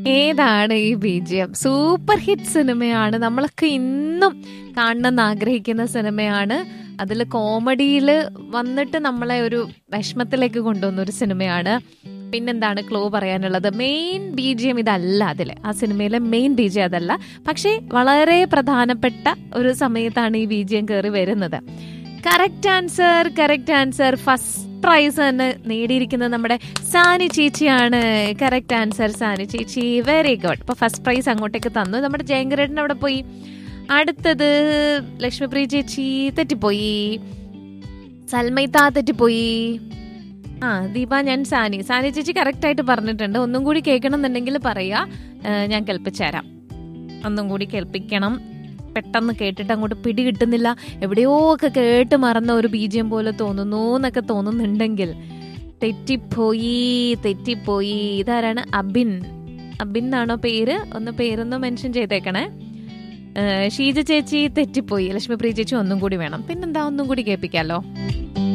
ഏതാണ് ഈ ബീജിയം super hit സിനിമയാണ് നമ്മളൊക്കെ ഇന്നും കാണണമെന്ന് ആഗ്രഹിക്കുന്ന സിനിമയാണ് അതിൽ കോമഡിയിൽ വന്നിട്ട് നമ്മളെ ഒരു വിഷമത്തിലേക്ക് കൊണ്ടുവന്ന ഒരു സിനിമയാണ് പിന്നെന്താണ് ക്ലോ പറയാനുള്ളത് മെയിൻ ബീജിയം ഇതല്ല അതിൽ ആ സിനിമയിലെ മെയിൻ ബീജിയം അതല്ല പക്ഷേ വളരെ പ്രധാനപ്പെട്ട ഒരു സമയത്താണ് ഈ ബീജിയം കയറി വരുന്നത് correct answer correct answer first prize തന്നെ നേടിയിരിക്കുന്നത് നമ്മുടെ സാനി ചേച്ചിയാണ് കറക്റ്റ് ആൻസർ സാനി ചേച്ചി വെരി ഗുഡ് ഇപ്പൊ ഫസ്റ്റ് പ്രൈസ് അങ്ങോട്ടേക്ക് തന്നു നമ്മുടെ ജയങ്കരേട്ടൻ അവിടെ പോയി അടുത്തത് ലക്ഷ്മിപ്രിയ ചേച്ചി തെറ്റിപ്പോയി സൽമൈത്ത തെറ്റിപ്പോയി ആ ദീപ ഞാൻ സാനി സാനി ചേച്ചി കറക്റ്റ് ആയിട്ട് പറഞ്ഞിട്ടുണ്ട് ഒന്നും കൂടി കേൾക്കണം എന്നുണ്ടെങ്കിൽ പറയാ ഏഹ് ഞാൻ കേൾപ്പിച്ചുതരാം ഒന്നും കൂടി കേൾപ്പിക്കണം പെട്ടെന്ന് കേട്ടിട്ട് അങ്ങോട്ട് പിടി കിട്ടുന്നില്ല എവിടെയോ ഒക്കെ കേട്ട് മറന്ന ഒരു ബീജിയം പോലെ തോന്നുന്നു എന്നൊക്കെ തോന്നുന്നുണ്ടെങ്കിൽ തെറ്റിപ്പോയി തെറ്റിപ്പോയി ഇതാരാണ് അബിൻ അബിൻ എന്നാണോ പേര് ഒന്ന് പേരൊന്ന് മെൻഷൻ ചെയ്തേക്കണേ ഏഹ് ഷീജ ചേച്ചി തെറ്റിപ്പോയി ലക്ഷ്മിപ്രിയ ചേച്ചി ഒന്നും കൂടി വേണം പിന്നെന്താ ഒന്നും കൂടി കേൾപ്പിക്കാലോ